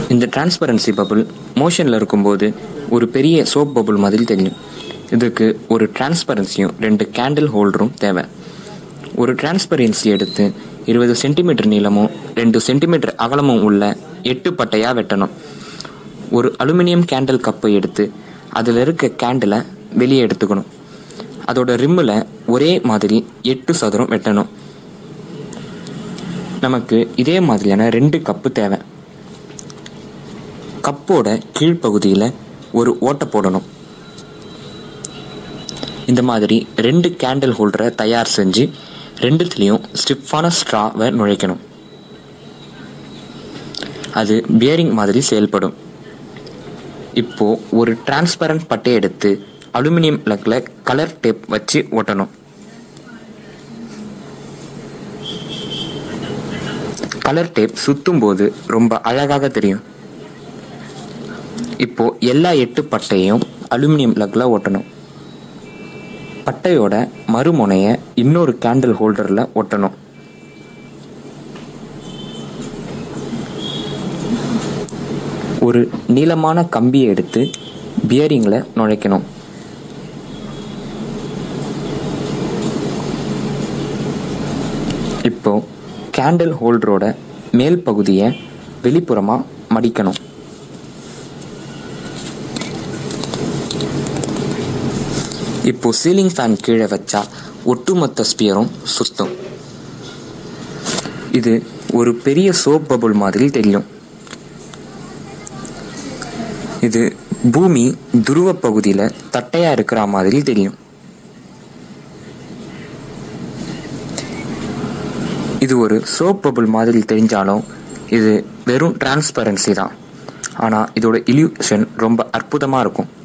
இந்த transparency bubble மோஷனில் இருக்கும்போது ஒரு பெரிய சோப் பபுள் மாதிரி தெரியும் இதுக்கு ஒரு டிரான்ஸ்பரன்சியும் ரெண்டு கேண்டில் ஹோல்டரும் தேவை ஒரு டிரான்ஸ்பரன்சி எடுத்து இருபது சென்டிமீட்டர் நீளமும் ரெண்டு சென்டிமீட்டர் அகலமும் உள்ள எட்டு பட்டையாக வெட்டணும் ஒரு அலுமினியம் கேண்டில் கப்பை எடுத்து அதில் இருக்க கேண்டிலை வெளியே எடுத்துக்கணும் அதோட ரிம்மில் ஒரே மாதிரி எட்டு சதுரம் வெட்டணும் நமக்கு இதே மாதிரியான ரெண்டு கப்பு தேவை கப்போட கீழ்ப்பகுதியில் ஒரு ஓட்டை போடணும் இந்த மாதிரி ரெண்டு கேண்டில் ஹோல்டரை தயார் செஞ்சு ரெண்டுத்துலேயும் ஸ்டிஃபான ஸ்ட்ராவை நுழைக்கணும் அது பியரிங் மாதிரி செயல்படும் இப்போ ஒரு டிரான்ஸ்பரண்ட் பட்டை எடுத்து அலுமினியம் லக்ல கலர் டேப் வச்சு ஒட்டணும் கலர் டேப் சுத்தும் போது ரொம்ப அழகாக தெரியும் இப்போ எல்லா எட்டு பட்டையும் அலுமினியம் லக்ல ஒட்டணும் பட்டையோட மறுமுனைய இன்னொரு கேண்டில் ஹோல்டர்ல ஒட்டணும் ஒரு நீளமான கம்பியை எடுத்து பியரிங்கில் நுழைக்கணும் இப்போ கேண்டில் ஹோல்டரோட மேல் பகுதியை வெளிப்புறமாக மடிக்கணும் இப்போ சீலிங் ஃபேன் கீழே வச்சா ஒட்டுமொத்த ஸ்பியரும் சுத்தும் இது ஒரு பெரிய சோப் பபுள் மாதிரி தெரியும் இது பூமி துருவ பகுதியில் தட்டையா இருக்கிற மாதிரி தெரியும் இது ஒரு சோப் பபுள் மாதிரி தெரிஞ்சாலும் இது வெறும் டிரான்ஸ்பரன்சி தான் ஆனால் இதோட இல்யூஷன் ரொம்ப அற்புதமாக இருக்கும்